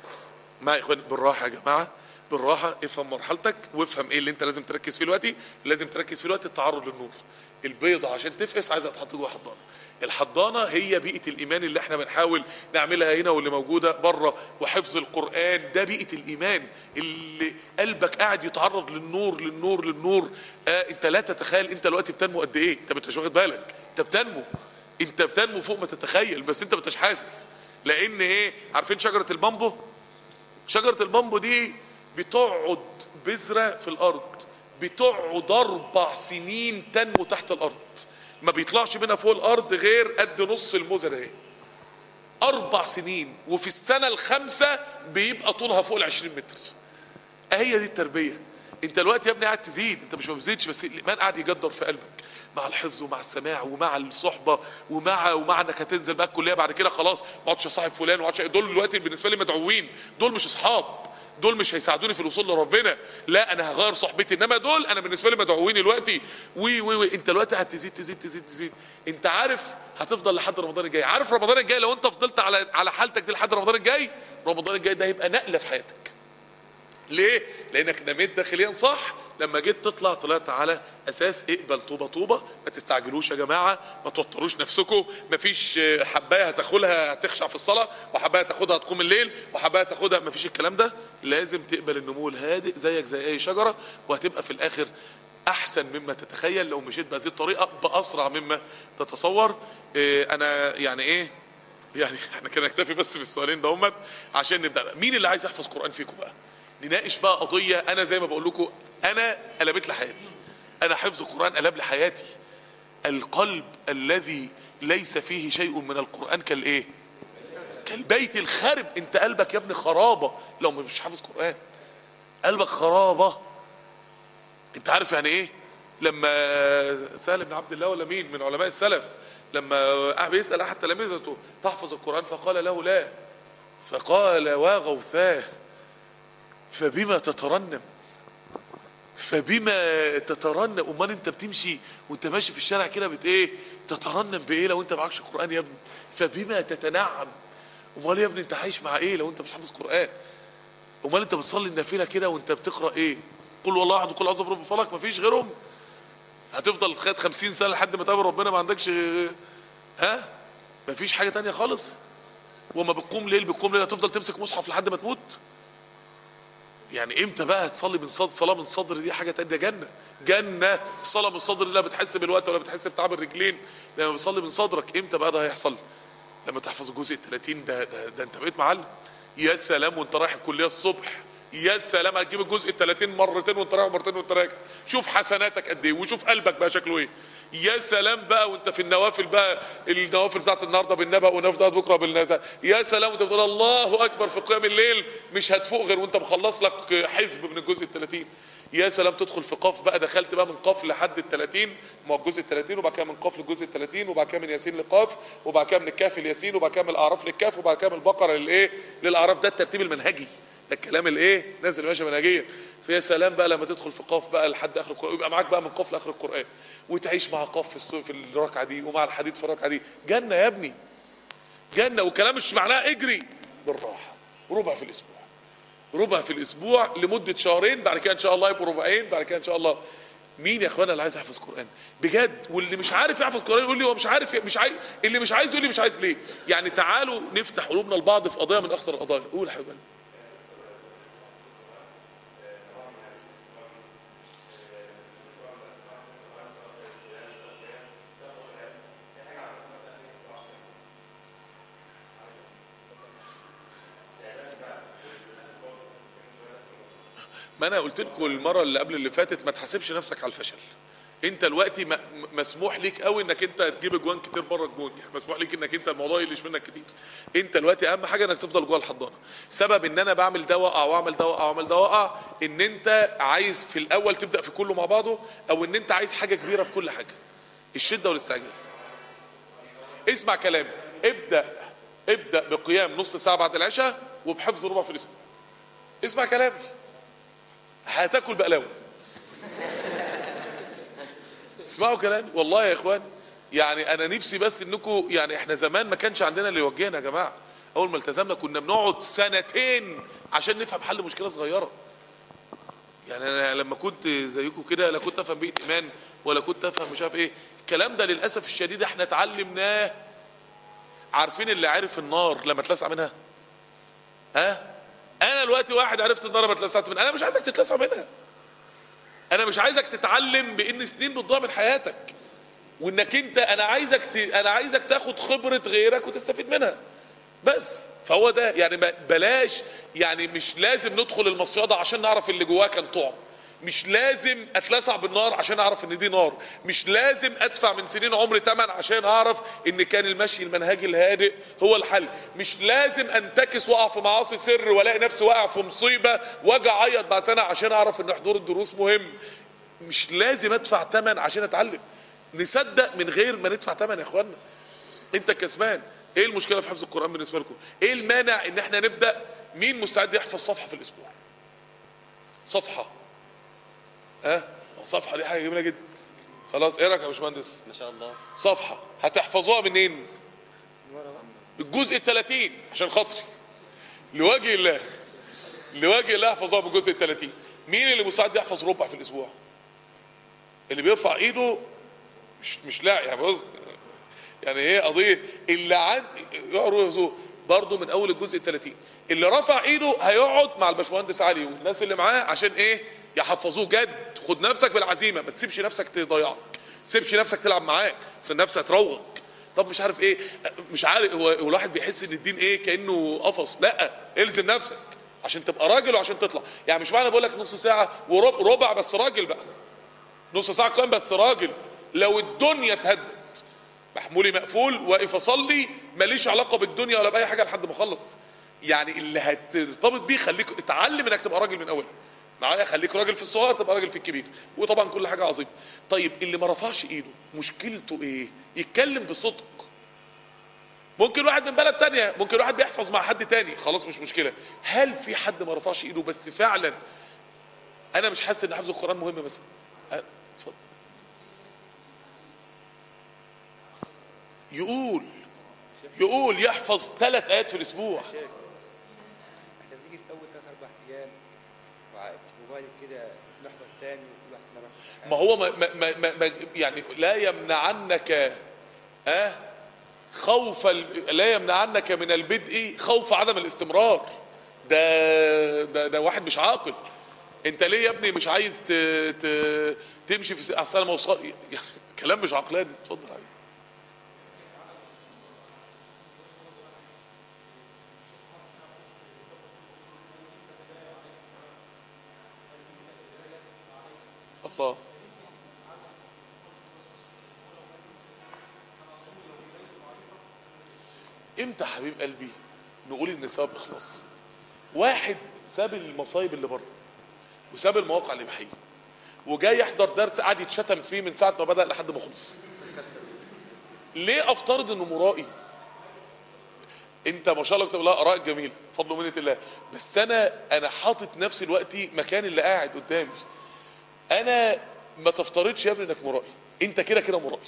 مع اخوان بالراحه يا جماعه بالراحه افهم مرحلتك وافهم ايه اللي انت لازم تركز فيه دلوقتي لازم تركز فيه دلوقتي التعرض للنور البيضه عشان تفقس عايزه تحط جوه حضانه الحضانه هي بيئه الايمان اللي احنا بنحاول نعملها هنا واللي موجوده بره وحفظ القران ده بيئه الايمان اللي قلبك قاعد يتعرض للنور للنور للنور آه انت لا تتخيل انت دلوقتي بتنمو قد ايه انت مش واخد بالك انت بتنمو انت بتنمو فوق ما تتخيل بس انت مش حاسس لان ايه عارفين شجره البامبو شجرة البامبو دي بتقعد بذرة في الأرض بتقعد أربع سنين تنمو تحت الأرض ما بيطلعش منها فوق الأرض غير قد نص الموزة ده أربع سنين وفي السنة الخامسة بيبقى طولها فوق العشرين متر هي دي التربية انت دلوقتي يا ابني قاعد تزيد انت مش ما بتزيدش بس الايمان قاعد يجدر في قلبك مع الحفظ ومع السماع ومع الصحبه ومع ومع انك هتنزل بقى الكليه بعد كده خلاص ما اقعدش اصاحب فلان وما دول دلوقتي بالنسبه لي مدعوين دول مش اصحاب دول مش هيساعدوني في الوصول لربنا لا انا هغير صحبتي انما دول انا بالنسبه لي مدعوين دلوقتي وي وي وي انت دلوقتي هتزيد تزيد تزيد تزيد انت عارف هتفضل لحد رمضان الجاي عارف رمضان الجاي لو انت فضلت على على حالتك دي لحد رمضان الجاي رمضان الجاي ده هيبقى نقله في حياتك ليه؟ لانك نميت داخليا صح لما جيت تطلع طلعت على اساس اقبل طوبه طوبه ما تستعجلوش يا جماعه ما توتروش نفسكم ما فيش حبايه هتاكلها هتخشع في الصلاه وحبايه تاخدها تقوم الليل وحبايه تاخدها ما فيش الكلام ده لازم تقبل النمو الهادئ زيك زي اي شجره وهتبقى في الاخر احسن مما تتخيل لو مشيت بهذه الطريقه باسرع مما تتصور إيه انا يعني ايه يعني احنا كده نكتفي بس بالسؤالين ده عشان نبدا مين اللي عايز يحفظ قران فيكم بقى نناقش بقى قضية أنا زي ما بقول لكم أنا قلبت لي حياتي أنا حفظ القرآن قلب لي حياتي القلب الذي ليس فيه شيء من القرآن كالإيه البيت الخرب انت قلبك يا ابني خرابه لو مش حافظ قران قلبك خرابه انت عارف يعني ايه لما سهل بن عبد الله ولا مين من علماء السلف لما بيسال احد تلامذته تحفظ القران فقال له لا فقال وغوثاه فبما تترنم فبما تترنم امال انت بتمشي وانت ماشي في الشارع كده بت ايه تترنم بايه لو انت معكش قران يا ابني فبما تتنعم امال يا ابني انت عايش مع ايه لو انت مش حافظ قران امال انت بتصلي النافله كده وانت بتقرا ايه قل والله احد وقل اعوذ برب الفلق مفيش غيرهم هتفضل خد خمسين سنه لحد ما تقابل ربنا ما عندكش ها مفيش حاجه تانية خالص وما بتقوم ليل بتقوم ليل هتفضل تمسك مصحف لحد ما تموت يعني امتى بقى هتصلي من صدر صلاه من الصدر دي حاجه تانية جنه جنه الصلاه من الصدر دي لا بتحس بالوقت ولا بتحس بتعب الرجلين لما بتصلي من صدرك امتى بقى ده هيحصل لما تحفظ الجزء ال 30 ده, ده ده انت بقيت معلم يا سلام وانت رايح الكليه الصبح يا سلام هتجيب الجزء ال 30 مرتين وانت رايح مرتين وانت راجع شوف حسناتك قد ايه وشوف قلبك بقى شكله ايه يا سلام بقى وانت في النوافل بقى النوافل بتاعت النهارده بالنبأ والنوافل بتاعت بكره بالنزع يا سلام وانت بتقول الله اكبر في قيام الليل مش هتفوق غير وانت مخلص لك حزب من الجزء ال 30 يا سلام تدخل في قاف بقى دخلت بقى من قاف لحد ال 30 ما هو الجزء ال 30 وبعد كده من قاف للجزء ال 30 وبعد كده من ياسين لقاف وبعد كده من الكاف لياسين وبعد كده من الاعراف للكاف وبعد كده من البقره للايه للاعراف ده الترتيب المنهجي ده الكلام الايه نازل ماشي منهجيا فيا سلام بقى لما تدخل في قاف بقى لحد اخر القران يبقى معاك بقى من قاف لاخر القران وتعيش مع قاف في الص- في الركعه دي ومع الحديد في الركعه دي جنه يا ابني جنه وكلام مش معناه اجري بالراحه ربع في الاسبوع ربع في الاسبوع لمده شهرين بعد كده ان شاء الله يبقوا ربعين بعد كده ان شاء الله مين يا اخوانا اللي عايز يحفظ قران بجد واللي مش عارف يحفظ قران يقول لي هو مش عارف مش عايز اللي مش عايز يقول لي مش عايز ليه يعني تعالوا نفتح قلوبنا لبعض في قضيه من اخطر القضايا قول يا حبيبي ما انا قلت لكم المره اللي قبل اللي فاتت ما تحاسبش نفسك على الفشل انت دلوقتي م- م- مسموح ليك قوي انك انت تجيب اجوان كتير بره الجون يعني مسموح ليك انك انت الموضوع يليش منك كتير انت دلوقتي اهم حاجه انك تفضل جوه الحضانه سبب ان انا بعمل ده واقع واعمل ده واقع واعمل ده واقع ان انت عايز في الاول تبدا في كله مع بعضه او ان انت عايز حاجه كبيره في كل حاجه الشده والاستعجال اسمع كلامي ابدا ابدا بقيام نص ساعه بعد العشاء وبحفظ ربع في الاسبوع اسمع كلامي هتاكل بقلاوه اسمعوا كلامي والله يا اخوان يعني انا نفسي بس انكم يعني احنا زمان ما كانش عندنا اللي يوجهنا يا جماعه اول ما التزمنا كنا بنقعد سنتين عشان نفهم حل مشكله صغيره يعني انا لما كنت زيكم كده لا كنت افهم بيئه ايمان ولا كنت افهم مش عارف ايه الكلام ده للاسف الشديد احنا اتعلمناه عارفين اللي عرف النار لما اتلسع منها ها انا دلوقتي واحد عرفت النار لما اتلسعت منها انا مش عايزك تتلسع منها انا مش عايزك تتعلم بان سنين بتضيع من حياتك وانك انت انا عايزك ت... انا عايزك تاخد خبره غيرك وتستفيد منها بس فهو ده يعني ما- بلاش يعني مش لازم ندخل المصيده عشان نعرف اللي جواه كان طعم مش لازم اتلسع بالنار عشان اعرف ان دي نار مش لازم ادفع من سنين عمري تمن عشان اعرف ان كان المشي المنهجي الهادئ هو الحل مش لازم انتكس واقع في معاصي سر والاقي نفسي واقع في مصيبه واجي اعيط بعد سنه عشان اعرف ان حضور الدروس مهم مش لازم ادفع تمن عشان اتعلم نصدق من غير ما ندفع تمن يا اخوانا انت كسبان ايه المشكله في حفظ القران بالنسبه لكم ايه المانع ان احنا نبدا مين مستعد يحفظ صفحه في الاسبوع صفحه ها صفحه دي حاجه جميله جدا خلاص ايه رايك يا باشمهندس ما شاء الله صفحه هتحفظوها منين الجزء ال 30 عشان خاطري لوجه الله لوجه الله احفظوها بالجزء ال 30 مين اللي مستعد يحفظ ربع في الاسبوع اللي بيرفع ايده مش مش لا يعني بص يعني هي قضيه اللي عند يقعدوا برضه من اول الجزء ال 30 اللي رفع ايده هيقعد مع الباشمهندس علي والناس اللي معاه عشان ايه يحفظوه جد خد نفسك بالعزيمه ما تسيبش نفسك تضيعك ما تسيبش نفسك تلعب معاك بس النفس هتروغك طب مش عارف ايه مش عارف هو هو الواحد بيحس ان الدين ايه كانه قفص لا الزم نفسك عشان تبقى راجل وعشان تطلع يعني مش معنى بقول لك نص ساعه وربع بس راجل بقى نص ساعه قيام بس راجل لو الدنيا اتهدت محمولي مقفول واقف اصلي ماليش علاقه بالدنيا ولا باي حاجه لحد ما اخلص يعني اللي هترتبط بيه خليك اتعلم انك تبقى راجل من اولها معايا خليك راجل في الصغير تبقى راجل في الكبير وطبعا كل حاجه عظيمه طيب اللي ما رفعش ايده مشكلته ايه يتكلم بصدق ممكن واحد من بلد تانية ممكن واحد بيحفظ مع حد تاني خلاص مش مشكله هل في حد ما رفعش ايده بس فعلا انا مش حاسس ان حفظ القران مهم مثلا أه، اتفضل يقول يقول يحفظ ثلاث ايات في الاسبوع احنا بنيجي في اول ثلاث اربع ايام وع- وبعد كده نحبط تاني وكل واحد نروح ما هو ما ما ما ما يعني لا يمنعنك اه خوف ال- لا يمنعنك من البدء خوف عدم الاستمرار ده ده ده واحد مش عاقل انت ليه يا ابني مش عايز ت ت تمشي في س- اصل انا موصل يعني كلام مش عقلاني اتفضل علي. الله امتى يا حبيب قلبي نقول ان سبب اخلاص واحد ساب المصايب اللي بره وساب المواقع الاباحيه وجاي يحضر درس قعد يتشتم فيه من ساعه ما بدا لحد ما خلص ليه افترض انه مرائي انت ما شاء الله كتب الله اراء جميله فضل ومنه الله بس انا انا حاطط نفسي دلوقتي مكان اللي قاعد قدامي انا ما تفترضش يا ابني انك مرائي انت كده كده مرائي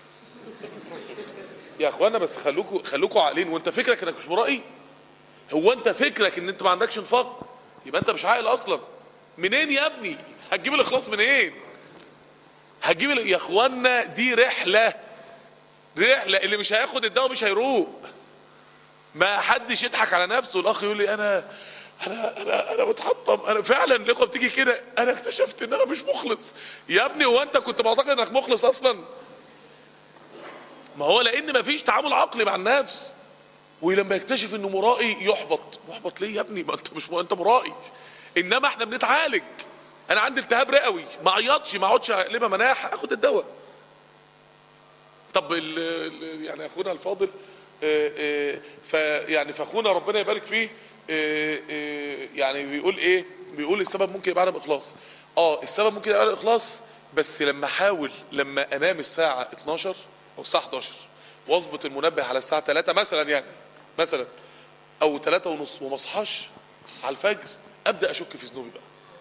يا اخوانا بس خلوكوا خلوكوا عاقلين وانت فكرك انك مش مرائي هو انت فكرك ان انت ما عندكش نفاق يبقى انت مش عاقل اصلا منين يا ابني هتجيب الاخلاص منين هتجيب ال- يا اخوانا دي رحله رحله اللي مش هياخد الدواء مش هيروق ما حدش يضحك على نفسه الاخ يقول لي انا انا انا انا متحطم انا فعلا الاخوه بتيجي كده انا اكتشفت ان انا مش مخلص يا ابني هو انت كنت معتقد انك مخلص اصلا ما هو لان ما فيش تعامل عقلي مع النفس ولما يكتشف انه مرائي يحبط محبط ليه يا ابني ما انت مش انت مرائي انما احنا بنتعالج انا عندي التهاب رئوي ما عيطش ما اقعدش اقلبها مناح اخد الدواء طب ال ال يعني اخونا الفاضل آه، آه، فيعني فاخونا ربنا يبارك فيه آه، آه، يعني بيقول ايه بيقول السبب ممكن يبقى عدم اخلاص اه السبب ممكن يبقى عدم اخلاص بس لما احاول لما انام الساعه 12 او الساعه 11 واظبط المنبه على الساعه 3 مثلا يعني مثلا او 3 ونص وما اصحاش على الفجر ابدا اشك في ذنوبي بقى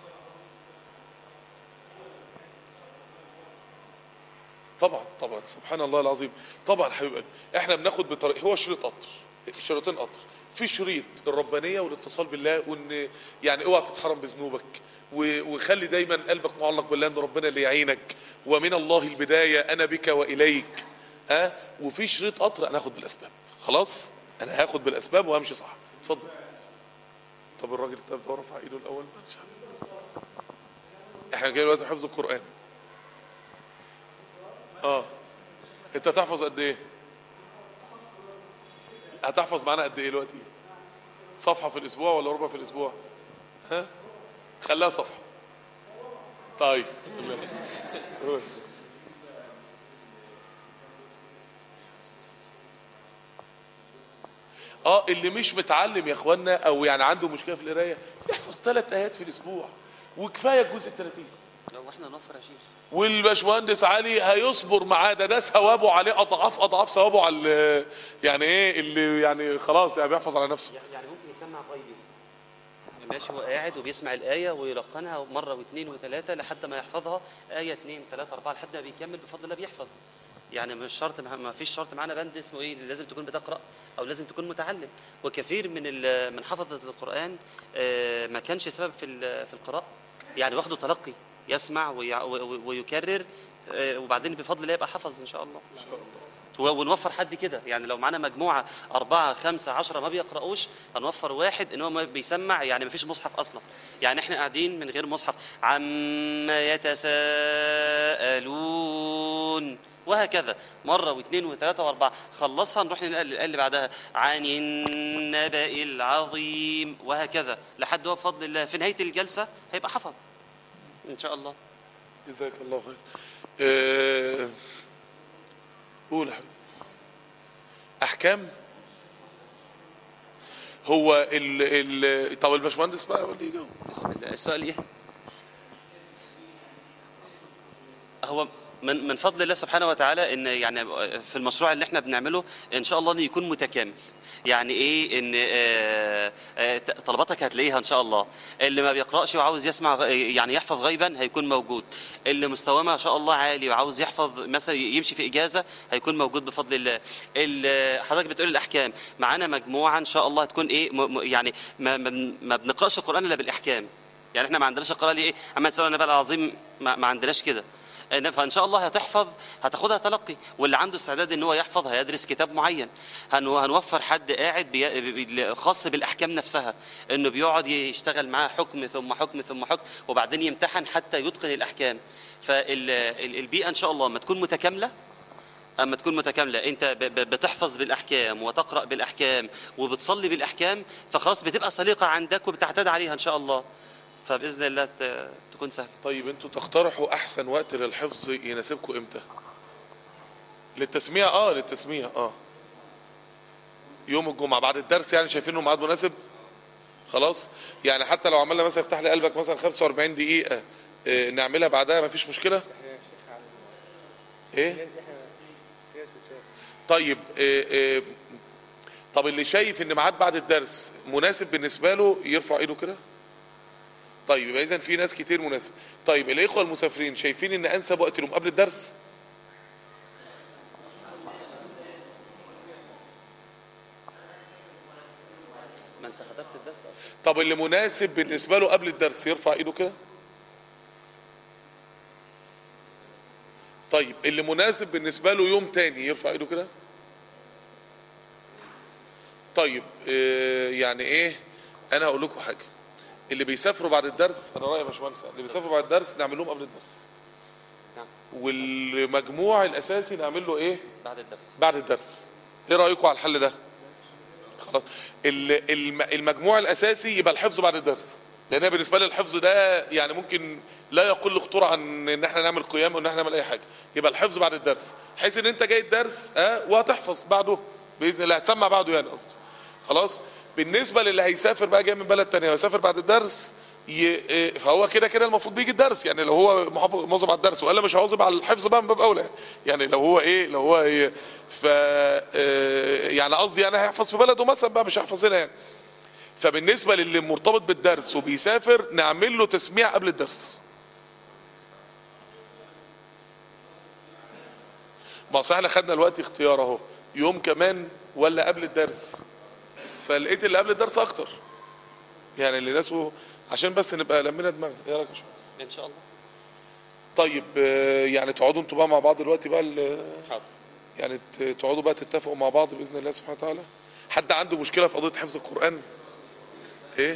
طبعا طبعا سبحان الله العظيم طبعا حبيب قلبي احنا بناخد بطريق هو شريط قطر شريطين قطر في شريط الربانيه والاتصال بالله وان يعني اوعى تتحرم بذنوبك و- وخلي دايما قلبك معلق بالله ان ربنا اللي يعينك ومن الله البدايه انا بك واليك ها أه؟ وفي شريط قطر انا هاخد بالاسباب خلاص انا هاخد بالاسباب وهمشي صح اتفضل طب الراجل ده ده رفع ايده الاول معلش احنا جاي دلوقتي حفظ القران اه انت هتحفظ قد ايه هتحفظ معانا قد ايه دلوقتي صفحه في الاسبوع ولا ربع في الاسبوع ها خليها صفحه طيب قول. اه اللي مش متعلم يا اخوانا او يعني عنده مشكله في القرايه يحفظ ثلاث ايات في الاسبوع وكفايه الجزء ال 30 لو احنا نوفر يا شيخ والباشمهندس علي هيصبر معاه ده ده ثوابه عليه اضعاف اضعاف ثوابه على ال- يعني ايه اللي يعني خلاص يعني بيحفظ على نفسه يعني ممكن يسمع غيبي ماشي هو قاعد وبيسمع الآية ويلقنها مرة واثنين وثلاثة لحد ما يحفظها آية اثنين ثلاثة أربعة لحد ما بيكمل بفضل الله بيحفظ يعني مش شرط ما فيش شرط معانا بند اسمه ايه لازم تكون بتقرا او لازم تكون متعلم وكثير من ال- من حفظه القران آه، ما كانش سبب في ال- في القراءه يعني واخده تلقي يسمع ويع- و- و- ويكرر آه، وبعدين بفضل الله يبقى حفظ ان شاء الله و- ونوفر حد كده يعني لو معانا مجموعة أربعة خمسة عشرة ما بيقرأوش هنوفر واحد إن هو ما بيسمع يعني ما فيش مصحف أصلا يعني إحنا قاعدين من غير مصحف عما يتساءلون وهكذا مرة واثنين وثلاثة وأربعة خلصها نروح ننقل الآية اللي بعدها عن النبأ العظيم وهكذا لحد هو بفضل الله في نهاية الجلسة هيبقى حفظ إن شاء الله جزاك الله خير آه، قول يا حبيبي احكام هو ال ال طب الباشمهندس بقى هو اللي يجاوب بسم الله السؤال ايه هو من من فضل الله سبحانه وتعالى ان يعني في المشروع اللي احنا بنعمله ان شاء الله انه يكون متكامل يعني ايه ان آه، آه، طلباتك هتلاقيها ان شاء الله اللي ما بيقراش وعاوز يسمع غ- يعني يحفظ غيبا هيكون موجود اللي مستواه ما شاء الله عالي وعاوز يحفظ مثلا يمشي في اجازه هيكون موجود بفضل الله ال- حضرتك بتقول الاحكام معانا مجموعه ان شاء الله هتكون ايه م- م- يعني ما, ما, ما بنقراش القران الا بالاحكام يعني احنا ما عندناش القراءه اللي ايه اما نسال النبي العظيم ما, ما عندناش كده إن- فان شاء الله هتحفظ هتاخدها تلقي واللي عنده استعداد ان هو يحفظ هيدرس كتاب معين هنو- هنوفر حد قاعد بي... بي... خاص بالاحكام نفسها انه بيقعد يشتغل معاه حكم ثم حكم ثم حكم وبعدين يمتحن حتى يتقن الاحكام فالبيئه ان شاء الله ما تكون متكامله اما تكون متكامله انت ب- ب- بتحفظ بالاحكام وتقرا بالاحكام وبتصلي بالاحكام فخلاص بتبقى سليقه عندك وبتعتاد عليها ان شاء الله فباذن الله ت- تكون سهله طيب انتوا تقترحوا احسن وقت للحفظ يناسبكم امتى للتسميع اه للتسميع اه يوم الجمعه بعد الدرس يعني شايفينه ميعاد مناسب خلاص يعني حتى لو عملنا مثلا افتح لي قلبك مثلا 45 دقيقه آه، نعملها بعدها مفيش مشكله احنا يا شيخ على ايه الناس احنا في ناس بتسافر طيب آه، آه، طب اللي شايف ان ميعاد بعد الدرس مناسب بالنسبه له يرفع ايده كده طيب يبقى اذا في ناس كتير مناسب طيب الاخوه المسافرين شايفين ان انسب وقت لهم قبل الدرس ما انت حضرت الدرس اصلا طب اللي مناسب بالنسبه له قبل الدرس يرفع ايده كده طيب اللي مناسب بالنسبه له يوم تاني يرفع ايده كده طيب آه، يعني ايه انا هقول لكم حاجه اللي بيسافروا بعد الدرس انا رايي يا باشمهندس اللي بيسافروا بعد الدرس نعمل لهم قبل الدرس نعم والمجموع الاساسي نعمل له ايه بعد الدرس بعد الدرس ايه رايكم على الحل ده خلاص ال- الم- المجموع الاساسي يبقى الحفظ بعد الدرس لان بالنسبه لي الحفظ ده يعني ممكن لا يقل خطوره عن ان احنا نعمل قيام وان احنا نعمل اي حاجه يبقى الحفظ بعد الدرس بحيث ان انت جاي الدرس اه وهتحفظ بعده باذن الله هتسمع بعده يعني قصدي خلاص بالنسبه للي هيسافر بقى جاي من بلد تانية ويسافر بعد الدرس ي... إيه، فهو كده كده المفروض بيجي الدرس يعني لو هو محافظ مواظب على الدرس والا مش هواظب على الحفظ بقى من باب اولى يعني لو هو ايه لو هو إيه ف آه، يعني قصدي يعني هيحفظ في بلده مثلا بقى مش هيحفظ هنا يعني فبالنسبه للي مرتبط بالدرس وبيسافر نعمل له تسميع قبل الدرس ما اصل احنا خدنا الوقت اختيار اهو يوم كمان ولا قبل الدرس فلقيت اللي قبل الدرس اكتر يعني اللي ناسه عشان بس نبقى لمينا دماغنا ايه رايك يا باشمهندس؟ ان شاء الله طيب آه، يعني تقعدوا انتوا بقى مع بعض دلوقتي بقى ال- حاضر يعني ت- تقعدوا بقى تتفقوا مع بعض باذن الله سبحانه وتعالى حد عنده مشكله في قضيه حفظ القران ايه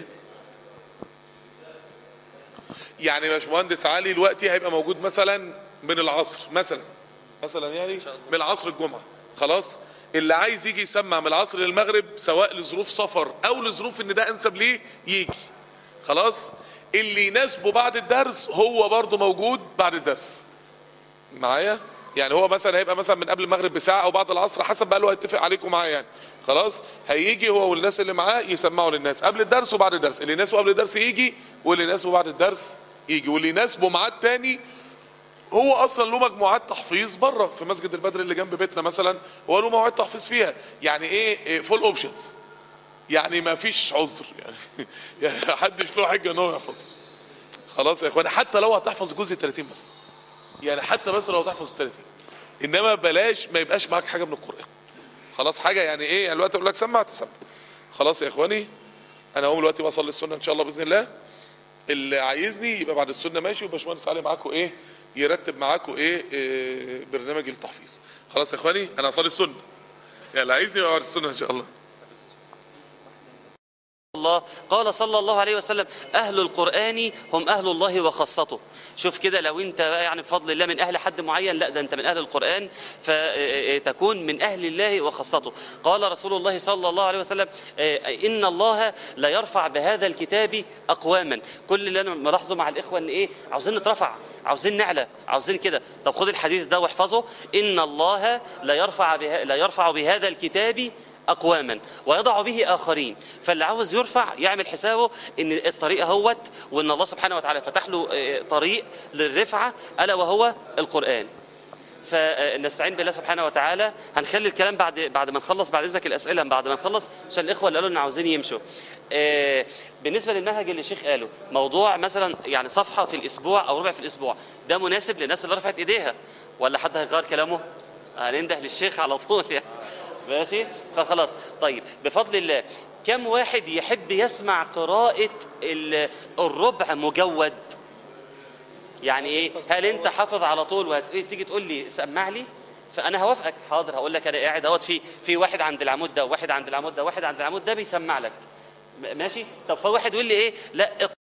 يعني يا باشمهندس علي دلوقتي هيبقى موجود مثلا من العصر مثلا مثلا يعني شاء الله. من العصر الجمعه خلاص اللي عايز يجي يسمع من العصر للمغرب سواء لظروف سفر او لظروف ان ده انسب ليه يجي خلاص اللي يناسبه بعد الدرس هو برضه موجود بعد الدرس معايا يعني هو مثلا هيبقى مثلا من قبل المغرب بساعه او بعد العصر حسب بقى اللي هو هيتفق عليكم معاه يعني خلاص هيجي هو والناس اللي معاه يسمعوا للناس قبل الدرس وبعد الدرس اللي يناسبه قبل الدرس يجي واللي يناسبه بعد الدرس يجي واللي يناسبه ميعاد تاني هو اصلا له مجموعات تحفيظ بره في مسجد البدر اللي جنب بيتنا مثلا هو له مواعيد تحفيظ فيها يعني ايه فول اوبشنز يعني ما فيش عذر يعني يعني محدش له حجه ان هو يحفظ خلاص يا اخوانا حتى لو هتحفظ جزء 30 بس يعني حتى بس لو تحفظ 30 انما بلاش ما يبقاش معاك حاجه من القران خلاص حاجه يعني ايه يعني دلوقتي اقول لك سمع تسمع خلاص يا اخواني انا هقوم دلوقتي بصلي السنه ان شاء الله باذن الله اللي عايزني يبقى بعد السنه ماشي وباشمهندس علي معاكم ايه يرتب معاكم ايه, إيه برنامج التحفيظ خلاص يا اخواني انا هصلي السنه يعني اللي عايزني يبقى بعد السنه ان شاء الله الله قال صلى الله عليه وسلم أهل القرآن هم أهل الله وخاصته شوف كده لو أنت بقى يعني بفضل الله من أهل حد معين لا ده أنت من أهل القرآن فتكون من أهل الله وخاصته قال رسول الله صلى الله عليه وسلم آه، إن الله لا يرفع بهذا الكتاب أقواما كل اللي أنا ملاحظه مع الإخوة إن إيه عاوزين نترفع عاوزين نعلى عاوزين كده طب خد الحديث ده واحفظه إن الله لا يرفع بها لا يرفع بهذا الكتاب اقواما ويضع به اخرين فاللي عاوز يرفع يعمل حسابه ان الطريق اهوت وان الله سبحانه وتعالى فتح له آه، طريق للرفعه الا وهو القران فنستعين بالله سبحانه وتعالى هنخلي الكلام بعد بعد ما نخلص بعد اذنك الاسئله بعد ما نخلص عشان الاخوه اللي قالوا ان عاوزين يمشوا آه، بالنسبه للمنهج اللي الشيخ قاله موضوع مثلا يعني صفحه في الاسبوع او ربع في الاسبوع ده مناسب للناس اللي رفعت ايديها ولا حد هيغير كلامه هننده للشيخ على طول يعني ماشي فخلاص طيب بفضل الله كم واحد يحب يسمع قراءة ال- الربع مجود يعني ايه هل انت حافظ على طول وهتيجي تقول لي سمع لي فانا هوافقك حاضر هقول لك انا قاعد اهوت في في واحد عند العمود ده وواحد عند العمود ده وواحد عند العمود ده بيسمع لك م- ماشي طب فواحد يقول لي ايه لا